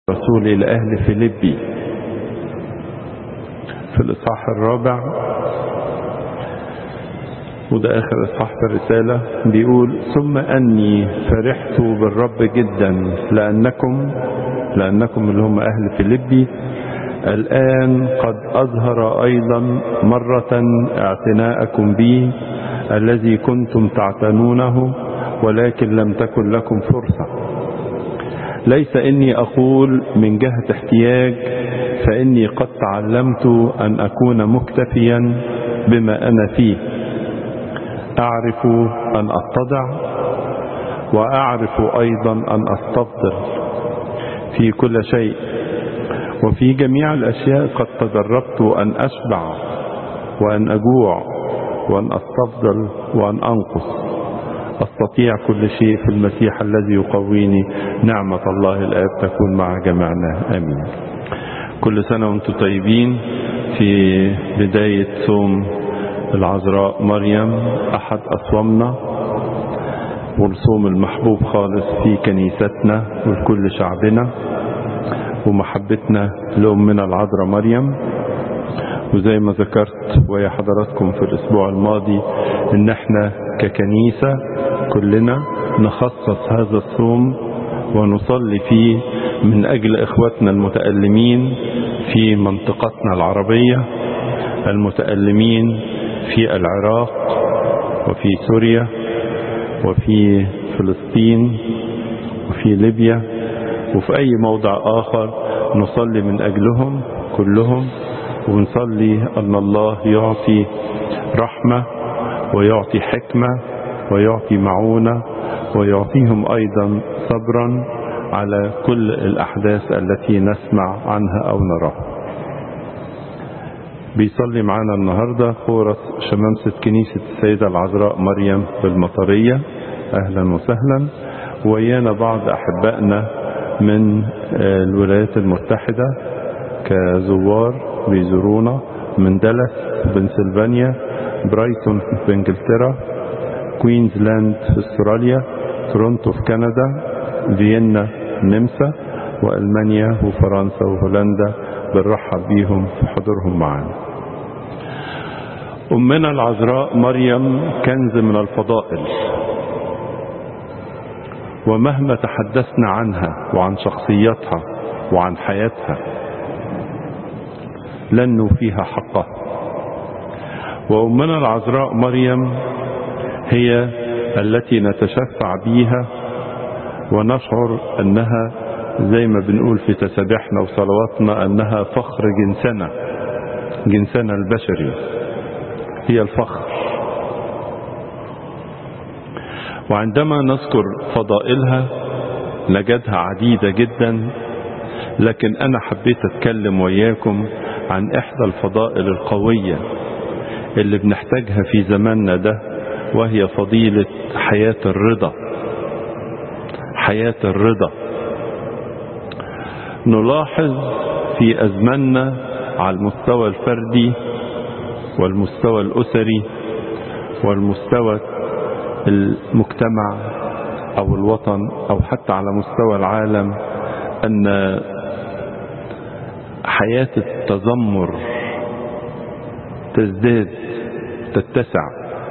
رسول إلى أهل فيليبي في الإصحاح الرابع وده آخر إصحاح في الرسالة بيقول ثم أني فرحت بالرب جدا لأنكم لأنكم اللي هم أهل فيليبي الآن قد أظهر أيضا مرة اعتناءكم بي الذي كنتم تعتنونه ولكن لم تكن لكم فرصة ليس إني أقول من جهة احتياج فإني قد تعلمت أن أكون مكتفيا بما أنا فيه أعرف أن أتضع وأعرف أيضا أن أستفضل في كل شيء وفي جميع الأشياء قد تدربت أن أشبع وأن أجوع وأن أستفضل وأن أنقص أستطيع كل شيء في المسيح الذي يقويني نعمة الله الآب تكون مع جميعنا آمين كل سنة وانتم طيبين في بداية صوم العذراء مريم أحد أصوامنا والصوم المحبوب خالص في كنيستنا ولكل شعبنا ومحبتنا لأمنا العذراء مريم وزي ما ذكرت ويا حضراتكم في الأسبوع الماضي إن احنا ككنيسة كلنا نخصص هذا الصوم ونصلي فيه من أجل إخوتنا المتألمين في منطقتنا العربية المتألمين في العراق وفي سوريا وفي فلسطين وفي ليبيا وفي أي موضع آخر نصلي من أجلهم كلهم ونصلي أن الله يعطي رحمة ويعطي حكمة ويعطي معونة ويعطيهم أيضا صبرا على كل الأحداث التي نسمع عنها أو نراها بيصلي معنا النهاردة خورس شمامسة كنيسة السيدة العذراء مريم بالمطرية أهلا وسهلا ويانا بعض أحبائنا من الولايات المتحدة كزوار بيزورونا من دالاس بنسلفانيا برايتون في انجلترا كوينزلاند في استراليا تورونتو في كندا فيينا النمسا والمانيا وفرنسا وهولندا بنرحب بيهم في حضورهم معانا امنا العذراء مريم كنز من الفضائل ومهما تحدثنا عنها وعن شخصيتها وعن حياتها لن نوفيها حقها وأمنا العذراء مريم هي التي نتشفع بيها ونشعر أنها زي ما بنقول في تسابيحنا وصلواتنا أنها فخر جنسنا جنسنا البشري هي الفخر وعندما نذكر فضائلها نجدها عديدة جدا لكن أنا حبيت أتكلم وياكم عن إحدى الفضائل القوية اللي بنحتاجها في زماننا ده وهي فضيلة حياة الرضا حياة الرضا نلاحظ في أزماننا على المستوى الفردي والمستوى الأسري والمستوى المجتمع أو الوطن أو حتى على مستوى العالم أن حياة التذمر تزداد تتسع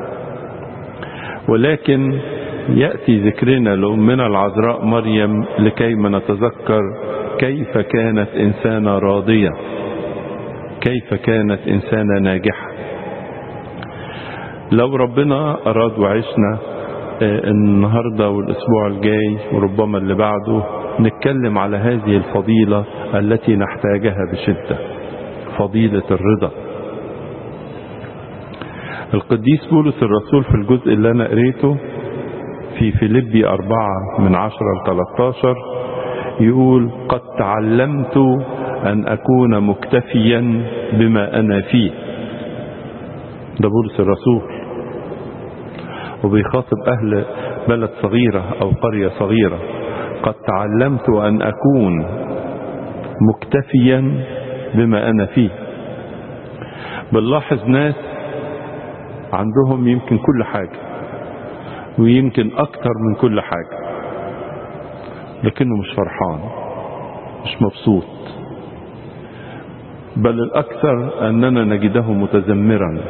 ولكن يأتي ذكرنا لأمنا العذراء مريم لكيما نتذكر كيف كانت إنسانة راضية كيف كانت إنسانة ناجحة لو ربنا أراد وعشنا النهاردة والأسبوع الجاي وربما اللي بعده نتكلم على هذه الفضيلة التي نحتاجها بشدة فضيلة الرضا القديس بولس الرسول في الجزء اللي أنا قريته في فيليبي أربعة من عشرة لتلاتاشر يقول قد تعلمت أن أكون مكتفيا بما أنا فيه ده بولس الرسول وبيخاطب أهل بلد صغيرة أو قرية صغيرة قد تعلمت أن أكون مكتفيا بما أنا فيه بنلاحظ ناس عندهم يمكن كل حاجة ويمكن أكتر من كل حاجة لكنه مش فرحان مش مبسوط بل الأكثر أننا نجده متذمرا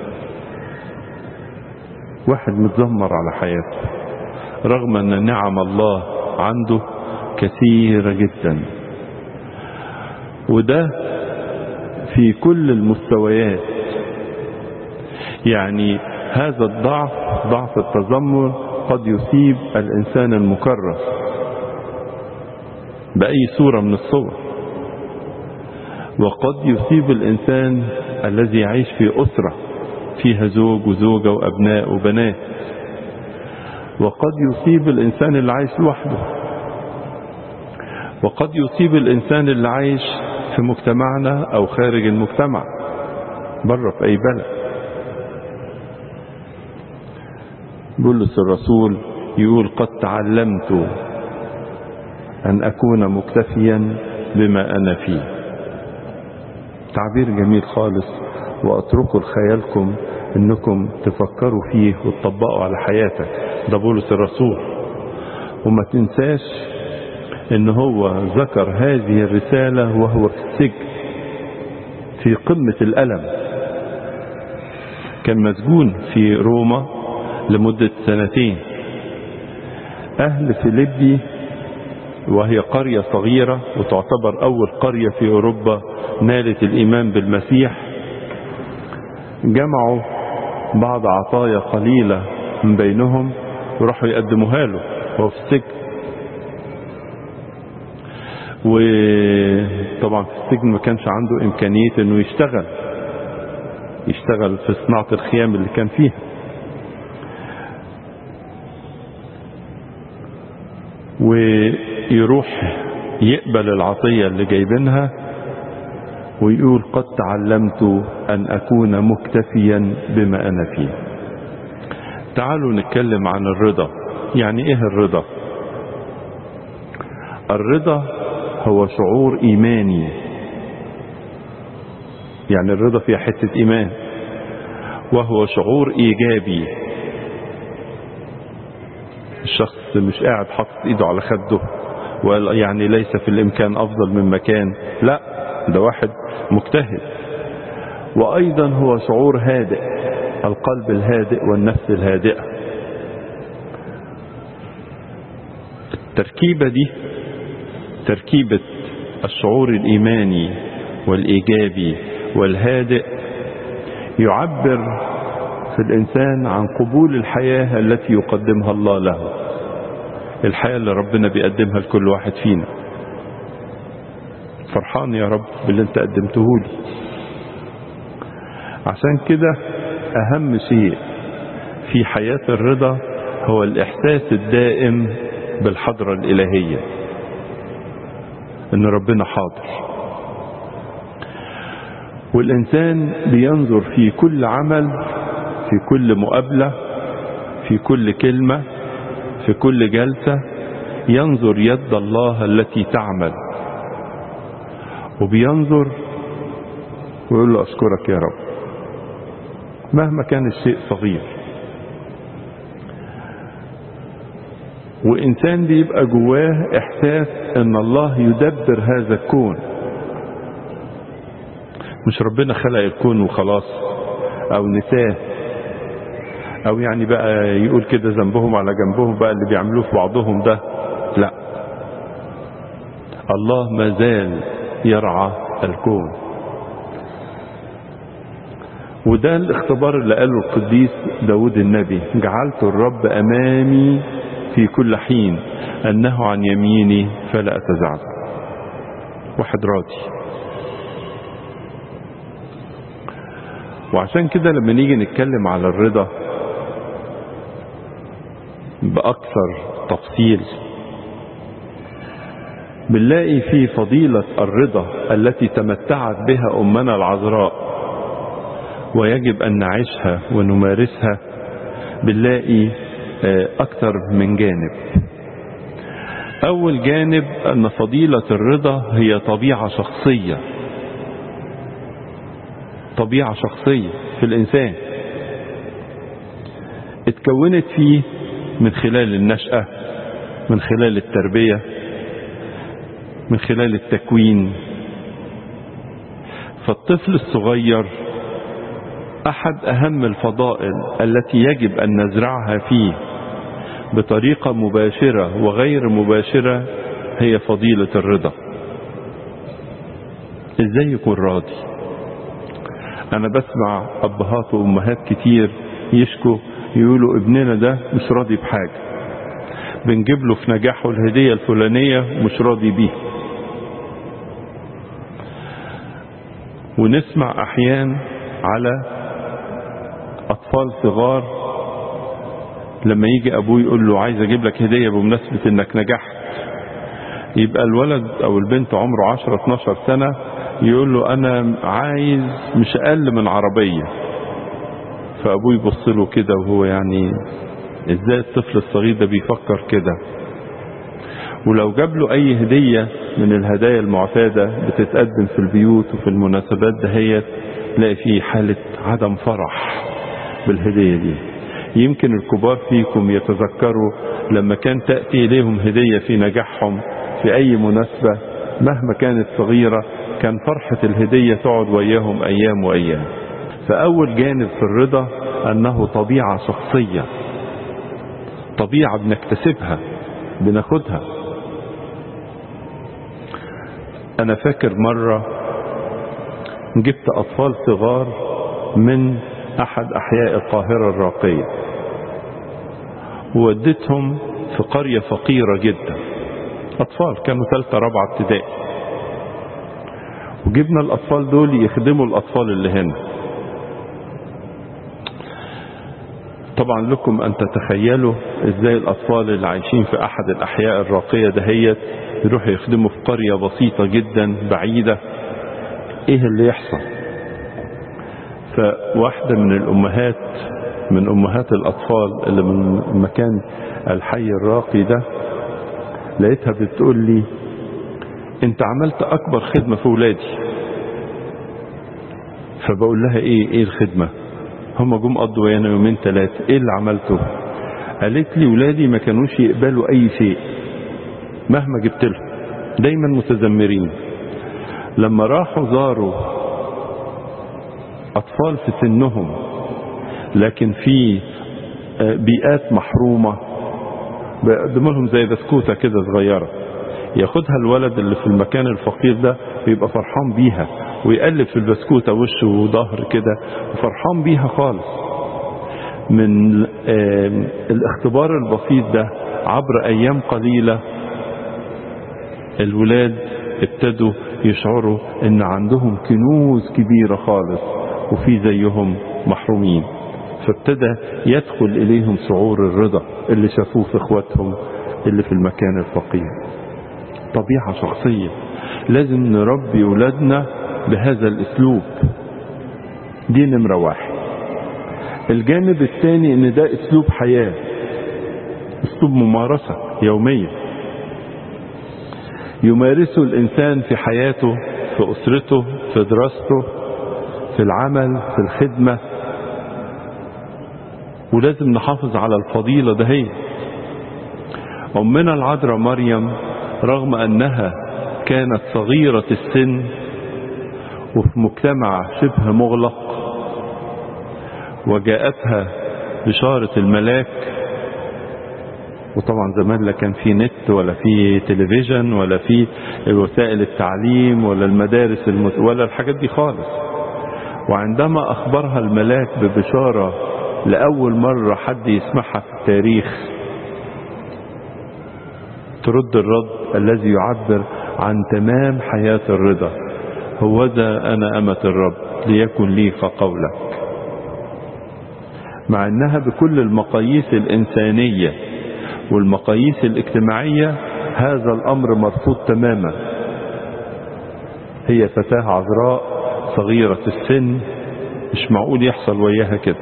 واحد متذمر على حياته رغم أن نعم الله عنده كثيرة جدا وده في كل المستويات يعني هذا الضعف ضعف التذمر قد يصيب الإنسان المكرس بأي صورة من الصور وقد يصيب الإنسان الذي يعيش في أسرة فيها زوج وزوجة وأبناء وبنات وقد يصيب الإنسان اللي عايش لوحده وقد يصيب الإنسان اللي عايش في مجتمعنا أو خارج المجتمع بره في أي بلد بولس الرسول يقول قد تعلمت أن أكون مكتفيا بما أنا فيه تعبير جميل خالص وأتركه لخيالكم أنكم تفكروا فيه وتطبقوا على حياتك ده بولس الرسول وما تنساش ان هو ذكر هذه الرسالة وهو في السجن في قمة الألم كان مسجون في روما لمدة سنتين أهل فيليبي وهي قرية صغيرة وتعتبر أول قرية في أوروبا نالت الإيمان بالمسيح جمعوا بعض عطايا قليلة من بينهم وراحوا يقدموها له وهو في السجن وطبعا في السجن ما كانش عنده إمكانية أنه يشتغل يشتغل في صناعة الخيام اللي كان فيها ويروح يقبل العطية اللي جايبينها ويقول قد تعلمت أن أكون مكتفيا بما أنا فيه تعالوا نتكلم عن الرضا يعني إيه الرضا الرضا هو شعور إيماني يعني الرضا فيها حتة إيمان وهو شعور إيجابي الشخص مش قاعد حاطط إيده على خده وقال يعني ليس في الإمكان أفضل من مكان لا ده واحد مجتهد وأيضا هو شعور هادئ القلب الهادئ والنفس الهادئة التركيبة دي تركيبة الشعور الإيماني والإيجابي والهادئ يعبر في الإنسان عن قبول الحياة التي يقدمها الله له الحياة اللي ربنا بيقدمها لكل واحد فينا فرحان يا رب باللي انت قدمته لي عشان كده أهم شيء في حياة الرضا هو الإحساس الدائم بالحضرة الإلهية ان ربنا حاضر والانسان بينظر في كل عمل في كل مقابلة في كل كلمة في كل جلسة ينظر يد الله التي تعمل وبينظر ويقول له أشكرك يا رب مهما كان الشيء صغير وإنسان بيبقى جواه إحساس ان الله يدبر هذا الكون مش ربنا خلق الكون وخلاص او نساه او يعني بقى يقول كده ذنبهم على جنبهم بقى اللي بيعملوه في بعضهم ده لا الله ما زال يرعى الكون وده الاختبار اللي قاله القديس داود النبي جعلت الرب امامي في كل حين أنه عن يميني فلا أتزعزع واحد راضي وعشان كده لما نيجي نتكلم على الرضا بأكثر تفصيل بنلاقي في فضيلة الرضا التي تمتعت بها أمنا العذراء ويجب أن نعيشها ونمارسها بنلاقي أكثر من جانب أول جانب أن فضيلة الرضا هي طبيعة شخصية طبيعة شخصية في الإنسان اتكونت فيه من خلال النشأة من خلال التربية من خلال التكوين فالطفل الصغير أحد أهم الفضائل التي يجب أن نزرعها فيه بطريقة مباشرة وغير مباشرة هي فضيلة الرضا ازاي يكون راضي انا بسمع ابهات وامهات كتير يشكوا يقولوا ابننا ده مش راضي بحاجة بنجيب له في نجاحه الهدية الفلانية مش راضي بيها ونسمع احيان على اطفال صغار لما يجي ابوه يقول له عايز اجيب لك هدية بمناسبة انك نجحت يبقى الولد او البنت عمره 10 12 سنة يقول له انا عايز مش اقل من عربية فابوه يبص له كده وهو يعني ازاي الطفل الصغير ده بيفكر كده ولو جاب له اي هدية من الهدايا المعتادة بتتقدم في البيوت وفي المناسبات دهيت تلاقي فيه حالة عدم فرح بالهدية دي يمكن الكبار فيكم يتذكروا لما كان تأتي إليهم هدية في نجاحهم في أي مناسبة مهما كانت صغيرة كان فرحة الهدية تقعد وياهم أيام وأيام فأول جانب في الرضا أنه طبيعة شخصية طبيعة بنكتسبها بناخدها أنا فاكر مرة جبت أطفال صغار من أحد أحياء القاهرة الراقية ووديتهم في قرية فقيرة جدا أطفال كانوا ثالثة رابعة ابتدائي وجبنا الأطفال دول يخدموا الأطفال اللي هنا طبعا لكم أن تتخيلوا إزاي الأطفال اللي عايشين في أحد الأحياء الراقية دهيت يروحوا يخدموا في قرية بسيطة جدا بعيدة إيه اللي يحصل فواحدة من الأمهات من أمهات الأطفال اللي من مكان الحي الراقي ده لقيتها بتقول لي انت عملت اكبر خدمة في ولادي فبقول لها ايه ايه الخدمة هم جم قضوا ويانا يومين ثلاثة ايه اللي عملته قالت لي ولادي ما كانوش يقبلوا اي شيء مهما جبت لهم دايما متذمرين لما راحوا زاروا اطفال في سنهم لكن في بيئات محرومة بيقدموا لهم زي بسكوتة كده صغيرة ياخدها الولد اللي في المكان الفقير ده ويبقى فرحان بيها ويقلب في البسكوتة وشه وظهر كده وفرحان بيها خالص من الاختبار البسيط ده عبر ايام قليلة الولاد ابتدوا يشعروا ان عندهم كنوز كبيرة خالص وفي زيهم محرومين فابتدى يدخل اليهم شعور الرضا اللي شافوه في اخواتهم اللي في المكان الفقير طبيعة شخصية لازم نربي ولادنا بهذا الاسلوب دي نمرة واحد الجانب الثاني ان ده اسلوب حياة اسلوب ممارسة يومية يمارسه الانسان في حياته في اسرته في دراسته في العمل في الخدمة ولازم نحافظ على الفضيلة دهي أمنا العذراء مريم رغم أنها كانت صغيرة السن وفي مجتمع شبه مغلق وجاءتها بشارة الملاك وطبعا زمان لا كان في نت ولا في تلفزيون ولا في وسائل التعليم ولا المدارس المت... ولا الحاجات دي خالص وعندما أخبرها الملاك ببشارة لأول مرة حد يسمعها في التاريخ ترد الرد الذي يعبر عن تمام حياة الرضا هو ذا أنا أمة الرب ليكن لي كقولك مع أنها بكل المقاييس الإنسانية والمقاييس الاجتماعية هذا الأمر مرفوض تماما هي فتاة عذراء صغيرة السن مش معقول يحصل وياها كده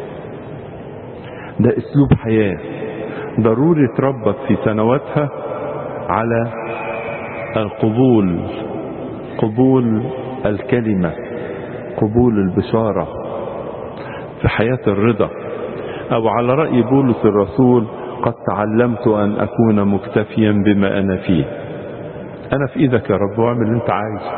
ده اسلوب حياة ضروري تربط في سنواتها على القبول قبول الكلمة قبول البشارة في حياة الرضا او على رأي بولس الرسول قد تعلمت ان اكون مكتفيا بما انا فيه انا في ايدك يا رب واعمل اللي انت عايزه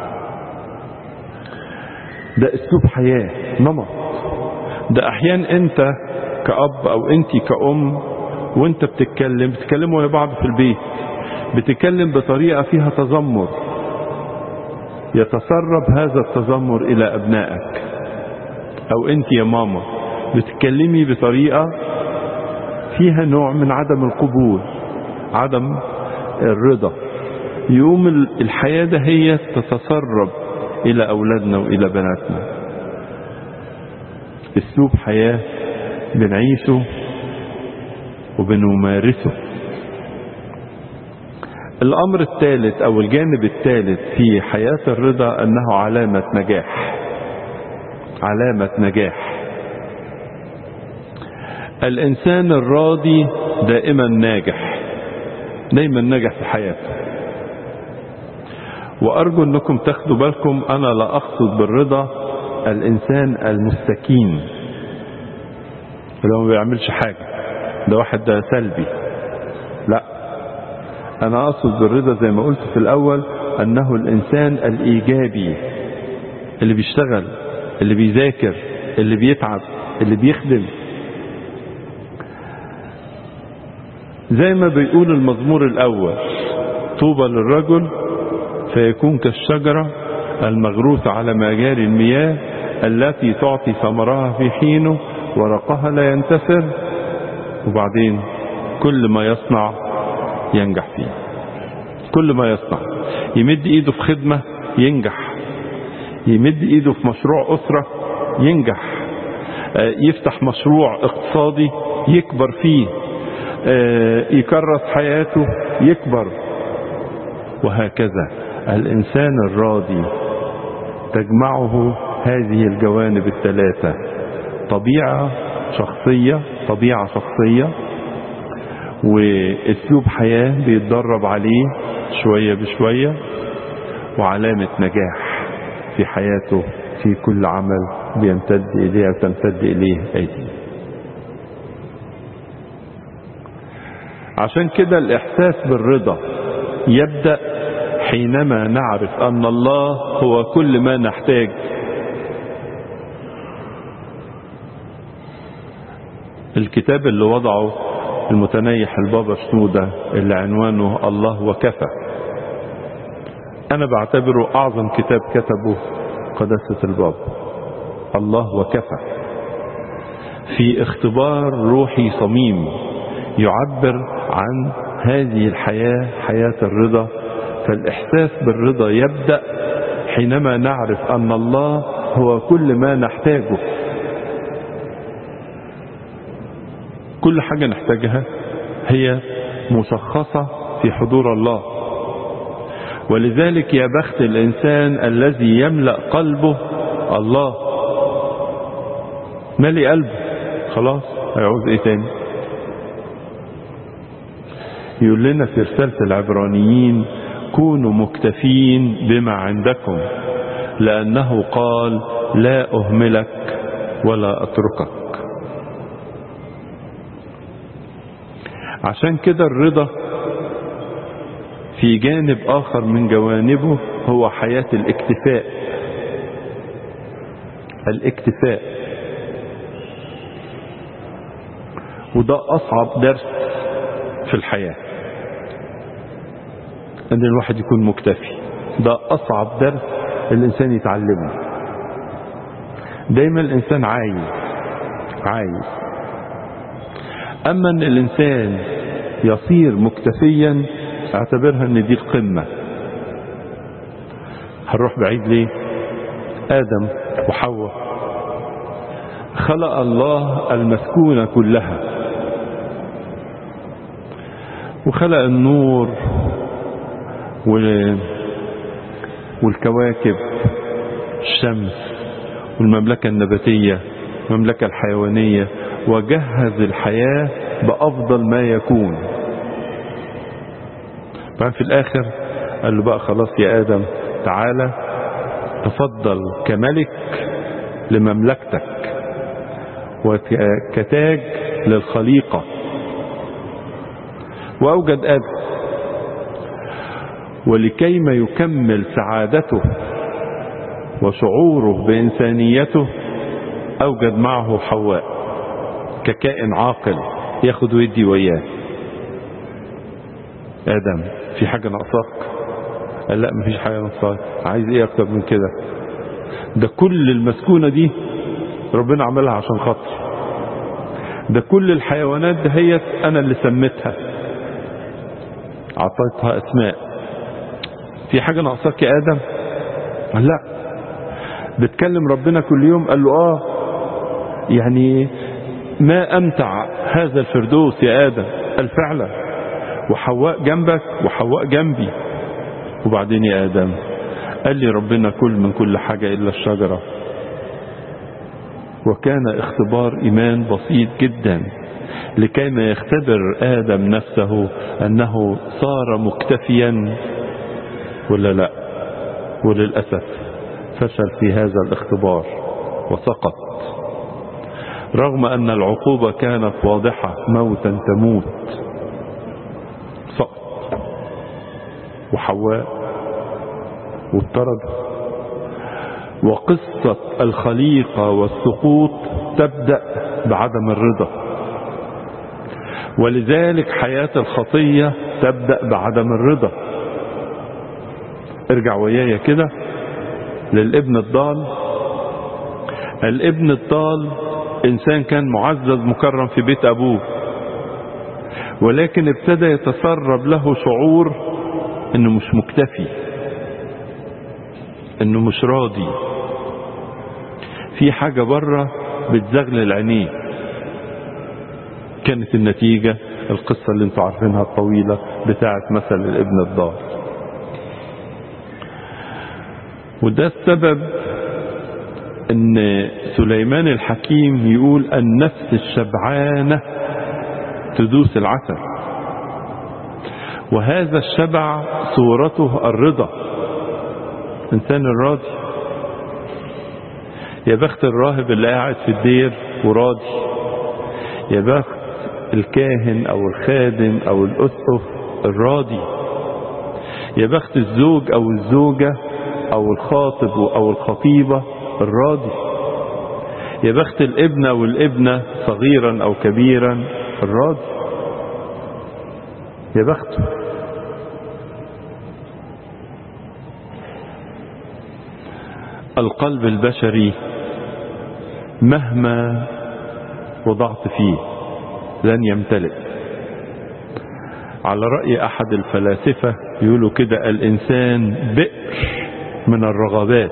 ده اسلوب حياة نمط ده احيانا انت كأب او انت كأم وانت بتتكلم بتتكلموا يا بعض في البيت بتتكلم بطريقة فيها تذمر يتسرب هذا التذمر الى ابنائك او انت يا ماما بتتكلمي بطريقة فيها نوع من عدم القبول عدم الرضا يقوم الحياة ده هي تتسرب الى اولادنا والى بناتنا اسلوب حياة بنعيشه وبنمارسه الامر الثالث او الجانب الثالث في حياة الرضا انه علامة نجاح علامة نجاح الانسان الراضي دائما ناجح دايما ناجح في حياته وارجو انكم تاخدوا بالكم انا لا اقصد بالرضا الانسان المستكين اللي ما بيعملش حاجة ده واحد ده سلبي لا انا اقصد بالرضا زي ما قلت في الاول انه الانسان الايجابي اللي بيشتغل اللي بيذاكر اللي بيتعب اللي بيخدم زي ما بيقول المزمور الاول طوبى للرجل فيكون كالشجرة المغروسة على مجاري المياه التي تعطي ثمرها في حينه ورقها لا ينتثر وبعدين كل ما يصنع ينجح فيه كل ما يصنع يمد ايده في خدمة ينجح يمد ايده في مشروع اسرة ينجح يفتح مشروع اقتصادي يكبر فيه يكرس حياته يكبر وهكذا الانسان الراضي تجمعه هذه الجوانب الثلاثة طبيعة شخصية طبيعة شخصية واسلوب حياة بيتدرب عليه شوية بشوية وعلامة نجاح في حياته في كل عمل بيمتد إليه وتمتد إليه أيديه عشان كده الإحساس بالرضا يبدأ حينما نعرف أن الله هو كل ما نحتاج الكتاب اللي وضعه المتنيح البابا شنودة اللي عنوانه الله وكفى أنا بعتبره أعظم كتاب كتبه قداسة البابا الله وكفى في اختبار روحي صميم يعبر عن هذه الحياة حياة الرضا فالإحساس بالرضا يبدأ حينما نعرف أن الله هو كل ما نحتاجه كل حاجة نحتاجها هي مشخصة في حضور الله ولذلك يا بخت الإنسان الذي يملأ قلبه الله ملي قلبه خلاص هيعوز ايه تاني يقول لنا في رسالة العبرانيين كونوا مكتفين بما عندكم لأنه قال لا أهملك ولا أتركك عشان كده الرضا في جانب آخر من جوانبه هو حياة الاكتفاء الاكتفاء وده أصعب درس في الحياة أن الواحد يكون مكتفي ده أصعب درس الإنسان يتعلمه دايما الإنسان عايز عايز أما أن الإنسان يصير مكتفيا اعتبرها أن دي القمة هنروح بعيد ليه آدم وحواء خلق الله المسكونة كلها وخلق النور والكواكب الشمس والمملكة النباتية المملكة الحيوانية وجهز الحياة بأفضل ما يكون بعد في الآخر قال له بقى خلاص يا آدم تعالى تفضل كملك لمملكتك وكتاج للخليقة وأوجد آدم ولكيما يكمل سعادته وشعوره بإنسانيته أوجد معه حواء ككائن عاقل ياخد ويدي وياه آدم في حاجة ناقصاك قال لا مفيش حاجة ناقصاك عايز ايه اكتر من كده ده كل المسكونة دي ربنا عملها عشان خاطري ده كل الحيوانات دهيت انا اللي سميتها اعطيتها اسماء في حاجة ناقصاك يا ادم قال لا بتكلم ربنا كل يوم قال له اه يعني ما امتع هذا الفردوس يا ادم قال فعلا وحواء جنبك وحواء جنبي وبعدين يا ادم قال لي ربنا كل من كل حاجة الا الشجرة وكان اختبار ايمان بسيط جدا لكيما يختبر ادم نفسه انه صار مكتفيا ولا لا وللاسف فشل في هذا الاختبار وسقط رغم ان العقوبة كانت واضحة موتا تموت سقط وحواء واضطرد وقصة الخليقة والسقوط تبدأ بعدم الرضا ولذلك حياة الخطية تبدأ بعدم الرضا ارجع ويايا كده للابن الضال الابن الضال انسان كان معزز مكرم في بيت ابوه ولكن ابتدى يتسرب له شعور انه مش مكتفي انه مش راضي في حاجة بره بتزغلل عينيه كانت النتيجة القصة اللي انتوا عارفينها الطويلة بتاعت مثل الابن الضال وده السبب ان سليمان الحكيم يقول النفس الشبعانة تدوس العسل وهذا الشبع صورته الرضا انسان الراضي يا بخت الراهب اللي قاعد في الدير وراضي يا بخت الكاهن او الخادم او الاسقف الراضي يا بخت الزوج او الزوجة او الخاطب او الخطيبة الراضي يا بخت الابن او الابنة صغيرا او كبيرا الراضي يا بخته القلب البشري مهما وضعت فيه لن يمتلئ على رأي أحد الفلاسفة يقولوا كده الإنسان بئر من الرغبات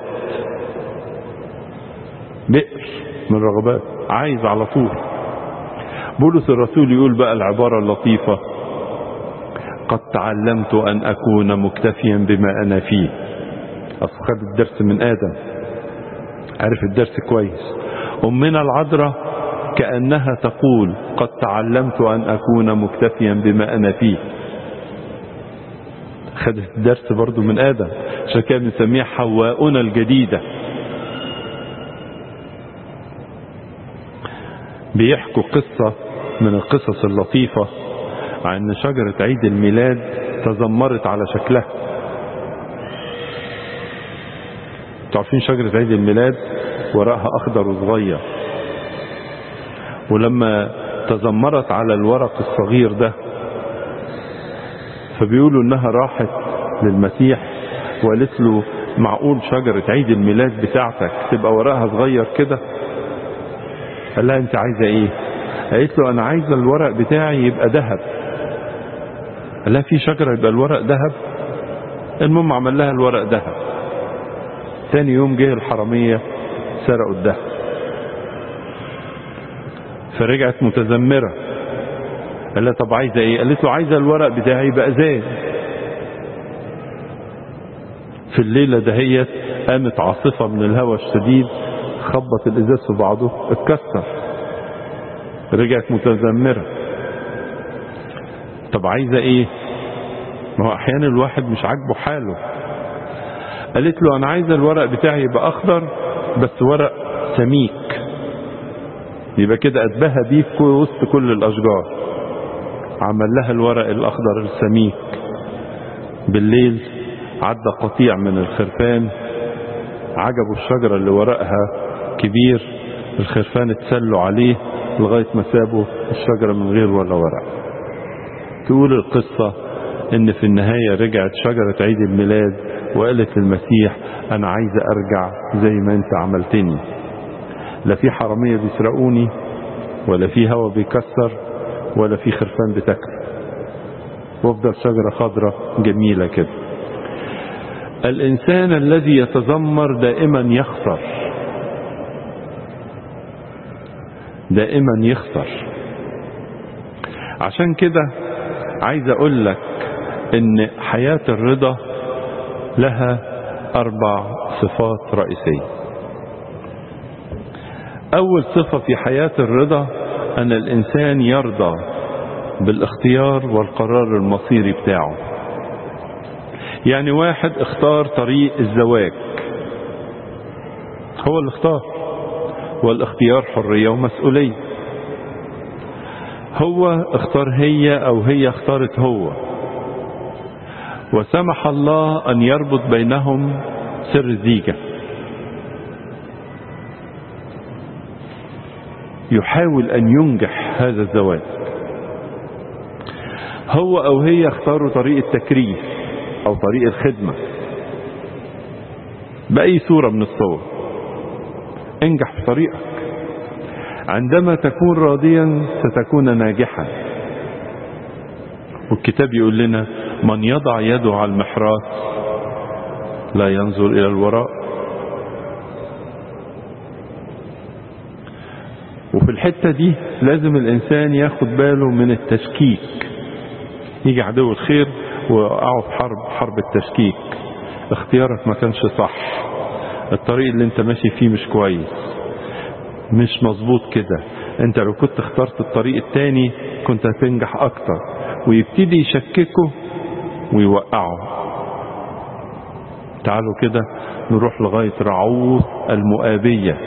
بئر من الرغبات عايز على طول بولس الرسول يقول بقى العبارة اللطيفة قد تعلمت أن أكون مكتفيا بما أنا فيه أصل خد الدرس من آدم عارف الدرس كويس أمنا العذراء كأنها تقول قد تعلمت أن أكون مكتفيا بما أنا فيه خدت الدرس برضو من آدم عشان كده بنسميها حواؤنا الجديدة بيحكوا قصة من القصص اللطيفة عن شجرة عيد الميلاد تذمرت على شكلها تعرفين شجرة عيد الميلاد ورقها أخضر وصغير ولما تذمرت على الورق الصغير ده فبيقولوا انها راحت للمسيح وقالت له معقول شجرة عيد الميلاد بتاعتك تبقى ورقها صغير كده قال لها انت عايزة ايه قالت له انا عايزة الورق بتاعي يبقى ذهب قال لها في شجرة يبقى الورق ذهب المهم عمل لها الورق ذهب تاني يوم جه الحرامية سرقوا الذهب فرجعت متذمرة قال لها طب عايزة ايه قالت له عايزة الورق بتاعي يبقى ازاز في الليلة دهيت قامت عاصفة من الهواء الشديد خبط الازاز في بعضه اتكسر رجعت متذمرة طب عايزة ايه ما هو احيانا الواحد مش عاجبه حاله قالت له انا عايزة الورق بتاعي يبقى اخضر بس ورق سميك يبقى كده اتباهى بيه في وسط كل الاشجار عمل لها الورق الاخضر السميك بالليل عدى قطيع من الخرفان عجبوا الشجرة اللي ورقها كبير الخرفان اتسلوا عليه لغاية ما سابوا الشجرة من غير ولا ورق تقول القصة ان في النهاية رجعت شجرة عيد الميلاد وقالت للمسيح انا عايزة ارجع زي ما انت عملتني لا في حرامية بيسرقوني ولا في هوا بيكسر ولا في خرفان بتاكل وافضل شجرة خضرة جميلة كده الانسان الذي يتذمر دائما يخسر دائما يخسر عشان كده عايز اقول لك ان حياة الرضا لها اربع صفات رئيسية اول صفة في حياة الرضا ان الانسان يرضى بالاختيار والقرار المصيري بتاعه يعني واحد اختار طريق الزواج هو اللي اختار والاختيار حرية ومسؤولية هو اختار هي او هي اختارت هو وسمح الله ان يربط بينهم سر الزيجة يحاول ان ينجح هذا الزواج هو او هي اختاروا طريق التكريس او طريق الخدمة بأي صورة من الصور انجح في طريقك عندما تكون راضيا ستكون ناجحا والكتاب يقول لنا من يضع يده على المحراث لا ينظر الى الوراء وفي الحتة دي لازم الانسان ياخد باله من التشكيك يجي عدو الخير وقعوا في حرب حرب التشكيك اختيارك ما كانش صح الطريق اللي انت ماشي فيه مش كويس مش مظبوط كده انت لو كنت اخترت الطريق التاني كنت هتنجح اكتر ويبتدي يشككوا ويوقعوا تعالوا كده نروح لغاية رعوث المؤابية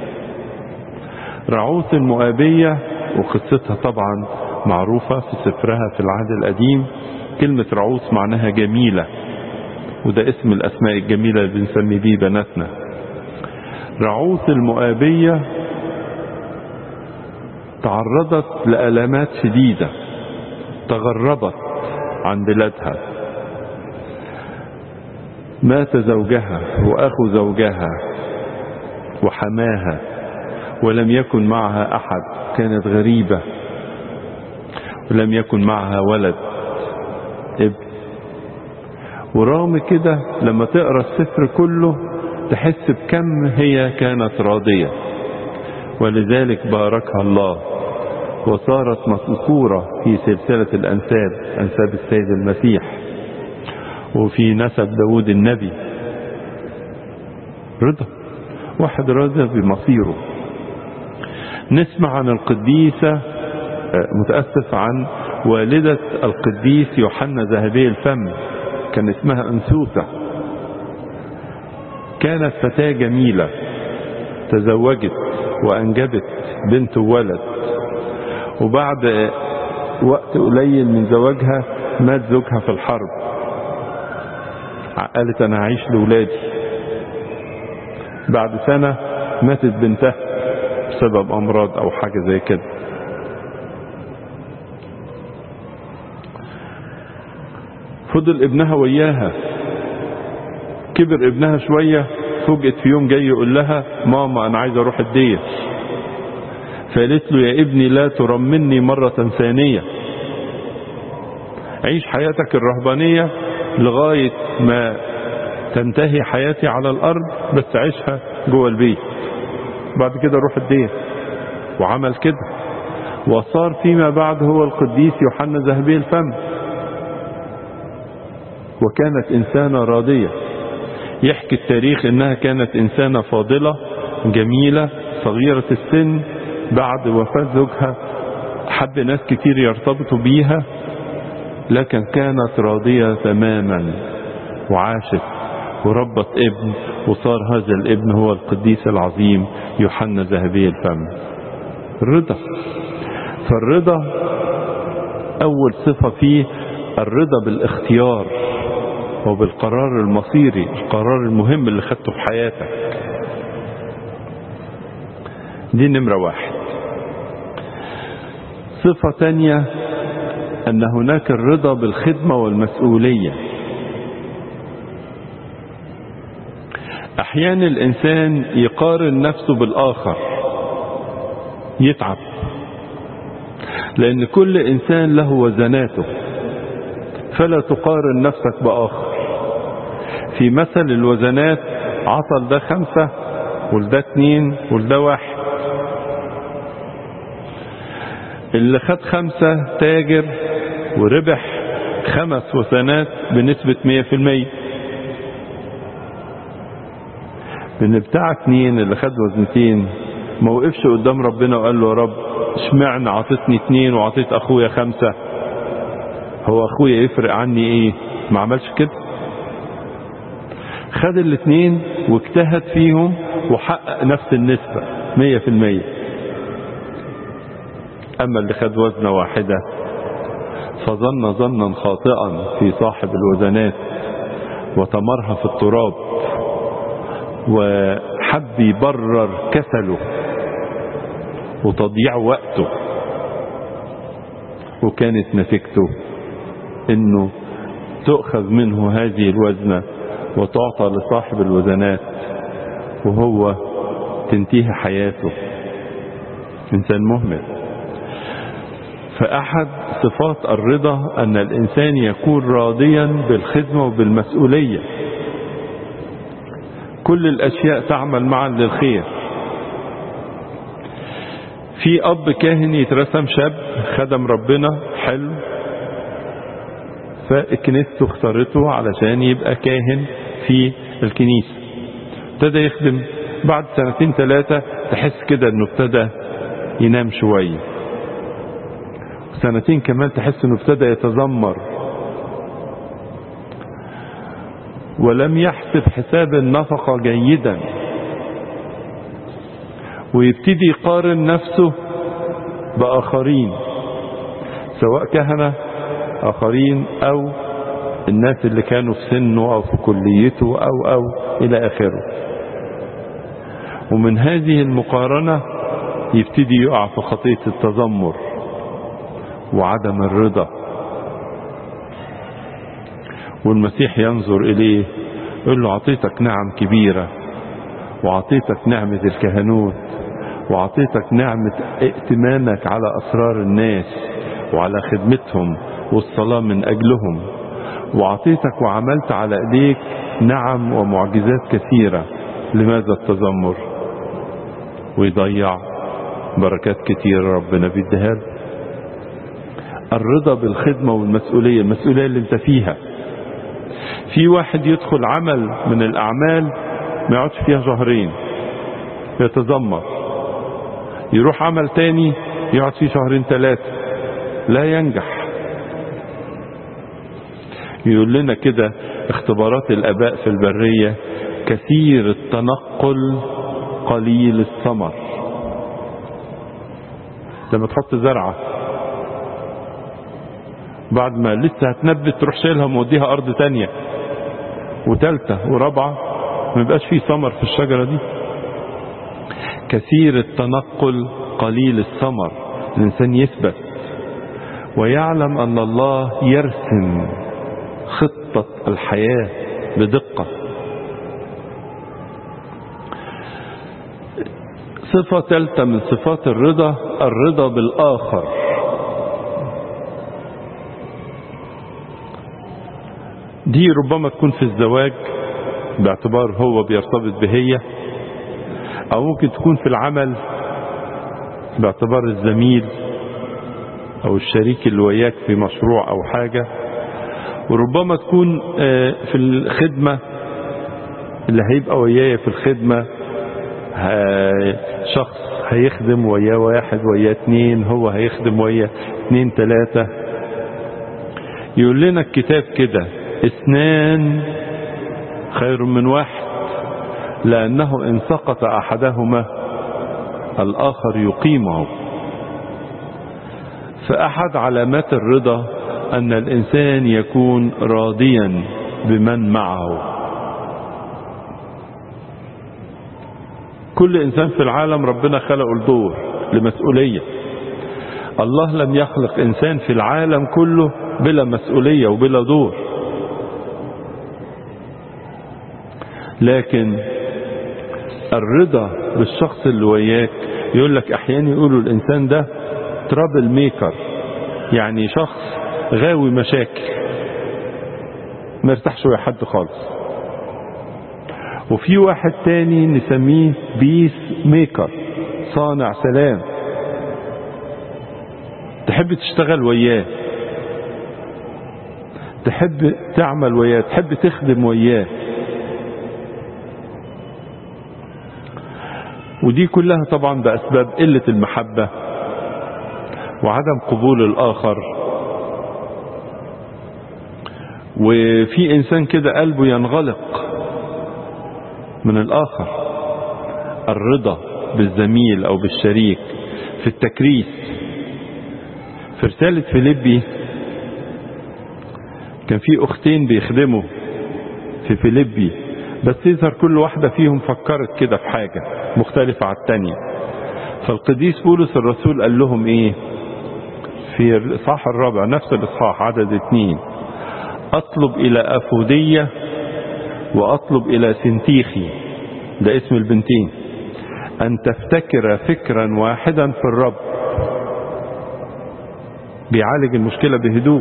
رعوث المؤابية وقصتها طبعا معروفة في سفرها في العهد القديم كلمة رعوث معناها جميلة وده اسم الأسماء الجميلة اللي بنسمي بيه بناتنا رعوث المؤابية تعرضت لألمات شديدة تغربت عن بلادها مات زوجها وأخو زوجها وحماها ولم يكن معها أحد كانت غريبة ولم يكن معها ولد ابن ورغم كده لما تقرا السفر كله تحس بكم هي كانت راضية ولذلك باركها الله وصارت مذكورة في سلسلة الأنساب أنساب السيد المسيح وفي نسب داود النبي رضا واحد راضي بمصيره نسمع عن القديسة متأسف عن والدة القديس يوحنا ذهبي الفم كان اسمها أنسوسة كانت فتاة جميلة تزوجت وأنجبت بنت وولد وبعد وقت قليل من زواجها مات زوجها في الحرب قالت أنا هعيش لولادي بعد سنة ماتت بنتها بسبب أمراض أو حاجة زي كده فضل ابنها وياها كبر ابنها شوية فوجئت في يوم جاي يقول لها ماما انا عايز اروح الدية فقالت له يا ابني لا ترمني مرة ثانية عيش حياتك الرهبانية لغاية ما تنتهي حياتي على الارض بس عيشها جوه البيت بعد كده روح الدية وعمل كده وصار فيما بعد هو القديس يوحنا ذهبي الفم وكانت إنسانة راضية يحكي التاريخ إنها كانت إنسانة فاضلة جميلة صغيرة السن بعد وفاة زوجها حب ناس كتير يرتبطوا بيها لكن كانت راضية تماما وعاشت وربت ابن وصار هذا الابن هو القديس العظيم يوحنا ذهبي الفم الرضا فالرضا أول صفة فيه الرضا بالاختيار وبالقرار المصيري القرار المهم اللي خدته في حياتك دي نمرة واحد صفة تانية أن هناك الرضا بالخدمة والمسؤولية أحيانا الإنسان يقارن نفسه بالآخر يتعب لأن كل إنسان له وزناته فلا تقارن نفسك بآخر في مثل الوزنات عطل ده خمسة والده اتنين والده واحد اللي خد خمسة تاجر وربح خمس وزنات بنسبة مية في المية من بتاع اتنين اللي خد وزنتين ما وقفش قدام ربنا وقال له يا رب اشمعنى عطيتني اتنين وعطيت اخويا خمسة هو اخويا يفرق عني ايه ما عملش كده خد الاتنين واجتهد فيهم وحقق نفس النسبة مية في المية اما اللي خد وزنة واحدة فظن ظنا خاطئا في صاحب الوزنات وتمرها في التراب وحب يبرر كسله وتضييع وقته وكانت نتيجته انه تؤخذ منه هذه الوزنة وتعطى لصاحب الوزنات وهو تنتهي حياته انسان مهمل فاحد صفات الرضا ان الانسان يكون راضيا بالخدمة وبالمسؤولية كل الاشياء تعمل معا للخير في اب كاهن يترسم شاب خدم ربنا حلو فكنيسته اختارته علشان يبقى كاهن في الكنيسة ابتدى يخدم بعد سنتين ثلاثة تحس كده انه ابتدى ينام شوية سنتين كمان تحس انه ابتدى يتذمر ولم يحسب حساب النفقة جيدا ويبتدي يقارن نفسه بآخرين سواء كهنة آخرين أو الناس اللي كانوا في سنه أو في كليته أو أو إلى آخره ومن هذه المقارنة يبتدي يقع في خطية التذمر وعدم الرضا والمسيح ينظر إليه يقول له عطيتك نعم كبيرة وعطيتك نعمة الكهنوت وعطيتك نعمة ائتمانك على أسرار الناس وعلى خدمتهم والصلاة من أجلهم وعطيتك وعملت على ايديك نعم ومعجزات كثيرة لماذا التذمر ويضيع بركات كتيرة ربنا بيديها له الرضا بالخدمة والمسؤولية المسؤولية اللي انت فيها في واحد يدخل عمل من الأعمال ما يقعدش فيها شهرين يتذمر يروح عمل تاني يقعد فيه شهرين ثلاثة لا ينجح يقول لنا كده اختبارات الاباء في البرية كثير التنقل قليل الثمر لما تحط زرعة بعد ما لسه هتنبت تروح شايلها وموديها ارض تانية وتالتة ورابعة ما يبقاش فيه ثمر في الشجرة دي كثير التنقل قليل الثمر الانسان يثبت ويعلم ان الله يرسم خطة الحياة بدقة صفة ثالثة من صفات الرضا الرضا بالآخر دي ربما تكون في الزواج باعتبار هو بيرتبط بهي او ممكن تكون في العمل باعتبار الزميل او الشريك اللي وياك في مشروع او حاجة وربما تكون في الخدمة اللي هيبقى ويايا في الخدمة شخص هيخدم وياه واحد وياه اتنين هو هيخدم وياه اتنين تلاتة يقول لنا الكتاب كده اثنان خير من واحد لأنه إن سقط أحدهما الآخر يقيمه فأحد علامات الرضا أن الإنسان يكون راضيا بمن معه كل إنسان في العالم ربنا خلقه لدور لمسؤولية الله لم يخلق إنسان في العالم كله بلا مسؤولية وبلا دور لكن الرضا بالشخص اللي وياك يقول لك احيانا يقولوا الانسان ده ترابل ميكر يعني شخص غاوي مشاكل ما يرتاحش ويا حد خالص وفي واحد تاني نسميه بيس ميكر صانع سلام تحب تشتغل وياه تحب تعمل وياه تحب تخدم وياه ودي كلها طبعا بأسباب قلة المحبة وعدم قبول الآخر وفي إنسان كده قلبه ينغلق من الآخر الرضا بالزميل أو بالشريك في التكريس في رسالة فيليبي كان في أختين بيخدموا في فيليبي بس يظهر كل واحدة فيهم فكرت كده في حاجة مختلفة عن التانية فالقديس بولس الرسول قال لهم ايه في الإصحاح الرابع نفس الإصحاح عدد اتنين أطلب إلى أفودية وأطلب إلى سنتيخي ده اسم البنتين أن تفتكر فكرا واحدا في الرب بيعالج المشكلة بهدوء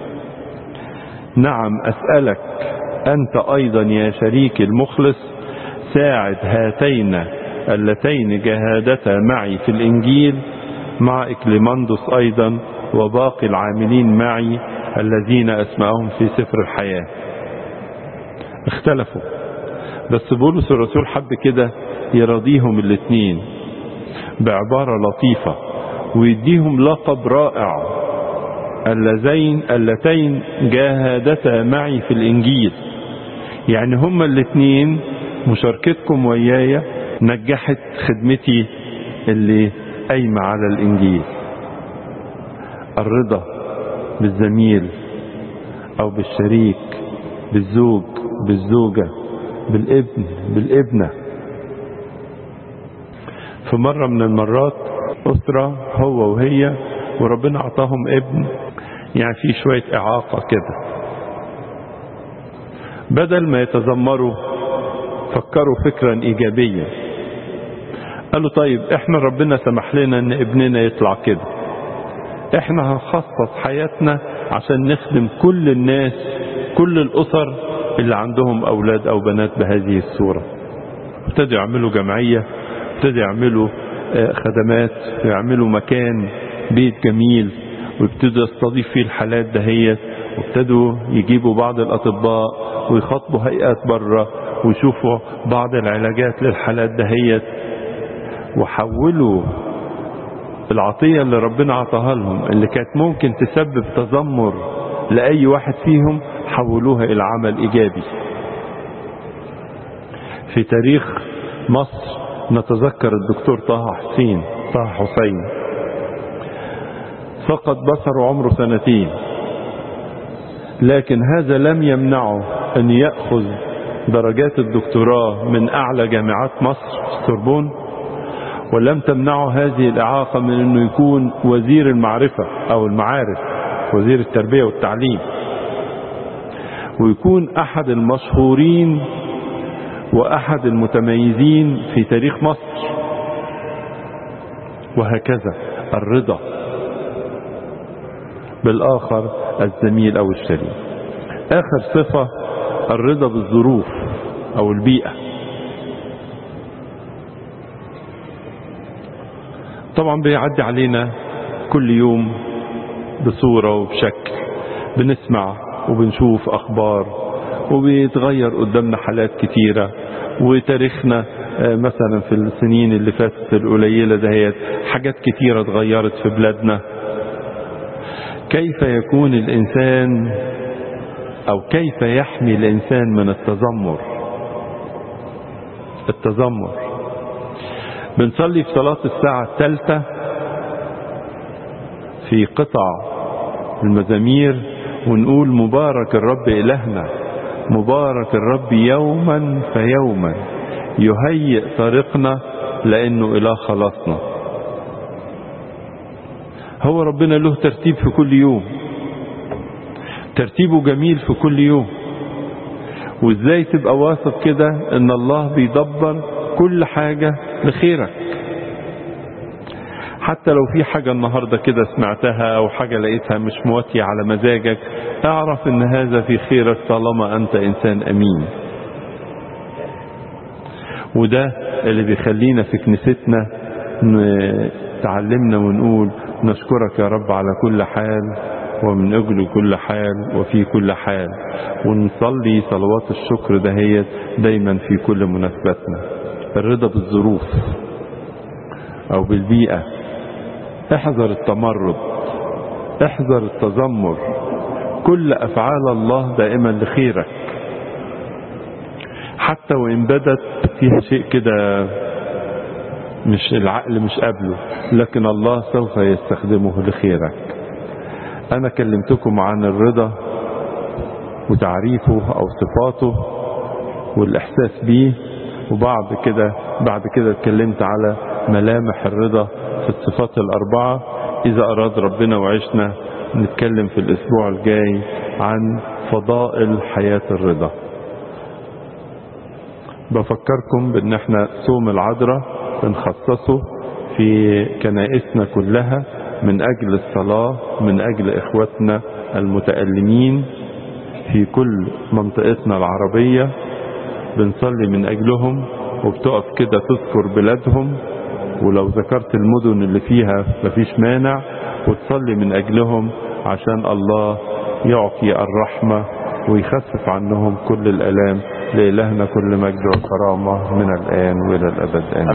نعم أسألك أنت أيضا يا شريكي المخلص ساعد هاتين اللتين جهادتا معي في الإنجيل مع إكليماندوس أيضا وباقي العاملين معي الذين أسمعهم في سفر الحياة اختلفوا بس بولس الرسول حب كده يرضيهم الاثنين بعبارة لطيفة ويديهم لقب رائع اللذين اللتين جاهدتا معي في الإنجيل يعني هما الاثنين مشاركتكم ويايا نجحت خدمتي اللي قايمة على الإنجيل الرضا بالزميل أو بالشريك بالزوج بالزوجة بالابن بالابنة في مرة من المرات أسرة هو وهي وربنا أعطاهم ابن يعني في شوية إعاقة كده بدل ما يتذمروا فكروا فكرا إيجابيا قالوا طيب احنا ربنا سمح لنا ان ابننا يطلع كده احنا هنخصص حياتنا عشان نخدم كل الناس كل الاسر اللي عندهم اولاد او بنات بهذه الصورة ابتدوا يعملوا جمعية ابتدوا يعملوا خدمات ويعملوا مكان بيت جميل ويبتدوا يستضيف فيه الحالات دهيت وابتدوا يجيبوا بعض الاطباء ويخاطبوا هيئات بره ويشوفوا بعض العلاجات للحالات دهيت وحولوا العطية اللي ربنا عطاها لهم اللي كانت ممكن تسبب تذمر لأي واحد فيهم حولوها إلى عمل إيجابي في تاريخ مصر نتذكر الدكتور طه حسين طه حسين فقد بصره عمره سنتين لكن هذا لم يمنعه أن يأخذ درجات الدكتوراه من أعلى جامعات مصر في السوربون ولم تمنعه هذه الإعاقة من أنه يكون وزير المعرفة أو المعارف وزير التربية والتعليم ويكون أحد المشهورين وأحد المتميزين في تاريخ مصر وهكذا الرضا بالآخر الزميل أو الشريك آخر صفة الرضا بالظروف أو البيئة طبعا بيعدي علينا كل يوم بصورة وبشكل بنسمع وبنشوف أخبار وبيتغير قدامنا حالات كتيرة وتاريخنا مثلا في السنين اللي فاتت القليلة دهيت حاجات كتيرة اتغيرت في بلادنا كيف يكون الإنسان أو كيف يحمي الإنسان من التذمر التذمر بنصلي في صلاة الساعة الثالثة في قطع المزامير ونقول مبارك الرب إلهنا مبارك الرب يوما فيوما يهيئ طريقنا لأنه إله خلاصنا هو ربنا له ترتيب في كل يوم ترتيبه جميل في كل يوم وازاي تبقى واثق كده ان الله بيدبر كل حاجة لخيرك حتى لو في حاجة النهاردة كده سمعتها او حاجة لقيتها مش مواتية على مزاجك اعرف ان هذا في خيرك طالما انت انسان امين وده اللي بيخلينا في كنيستنا تعلمنا ونقول نشكرك يا رب على كل حال ومن أجل كل حال وفي كل حال ونصلي صلوات الشكر دهيت دايما في كل مناسباتنا الرضا بالظروف أو بالبيئة احذر التمرد احذر التذمر كل أفعال الله دائما لخيرك حتى وإن بدت فيها شيء كده مش العقل مش قابله لكن الله سوف يستخدمه لخيرك أنا كلمتكم عن الرضا وتعريفه أو صفاته والإحساس بيه وبعد كده بعد كده اتكلمت على ملامح الرضا في الصفات الأربعة إذا أراد ربنا وعشنا نتكلم في الأسبوع الجاي عن فضائل حياة الرضا بفكركم بأن احنا صوم العذراء بنخصصه في كنائسنا كلها من أجل الصلاة من أجل إخوتنا المتألمين في كل منطقتنا العربية بنصلي من أجلهم وبتقف كده تذكر بلادهم ولو ذكرت المدن اللي فيها مفيش مانع وتصلي من أجلهم عشان الله يعطي الرحمة ويخفف عنهم كل الألام لإلهنا كل مجد وكرامة من الآن وإلى الأبد آمين